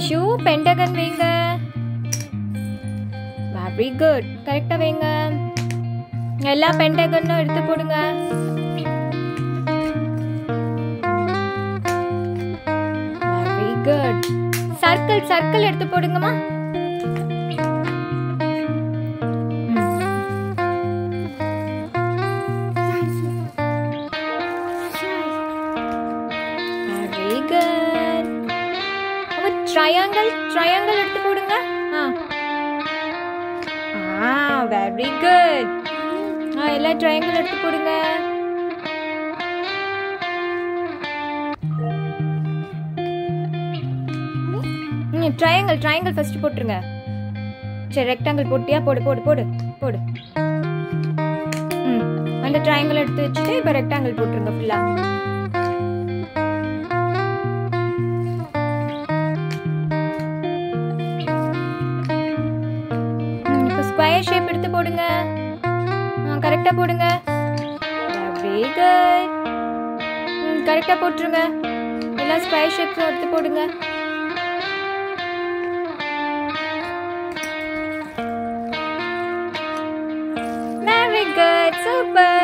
Aishu pentagon வைங்க very good கரெக்டா வைங்க எல்லா பென்டகனும் எடுத்து போடுங்க வெரி குட் சர்க்கிள் சர்க்கிள் எடுத்து போடுங்கம்மா வெரி குட் அப்ப ட்ரையாங்கிள் ட்ரையாங்கிள் எடுத்து போடுங்க ஆ ஆ வெரி குட் ஆ எல்லா ட்ரையாங்கிள் எடுத்து போடுங்க ம் ட்ரையாங்கிள் ட்ரையாங்கிள் ஃபர்ஸ்ட் போட்டுருங்க சரி ரெக்டாங்கிள் போட்டியா போடு போடு போடு போடு ம் அந்த ட்ரையாங்கிள் எடுத்து வச்சுட்டு இப்போ ரெக்டாங்கிள் போட்டுருங்க ஃபுல்லா ம், இப்போ ஸ்கொயர் ஷேப் எடுத்து போடுங்க கரெக்டாக போடுங்க வெரி குட் கரெக்டாக போட்டுருங்க எல்லா ஸ்கொயர் ஷேப்ஸும் எடுத்து போடுங்க வெரி குட் சூப்பர்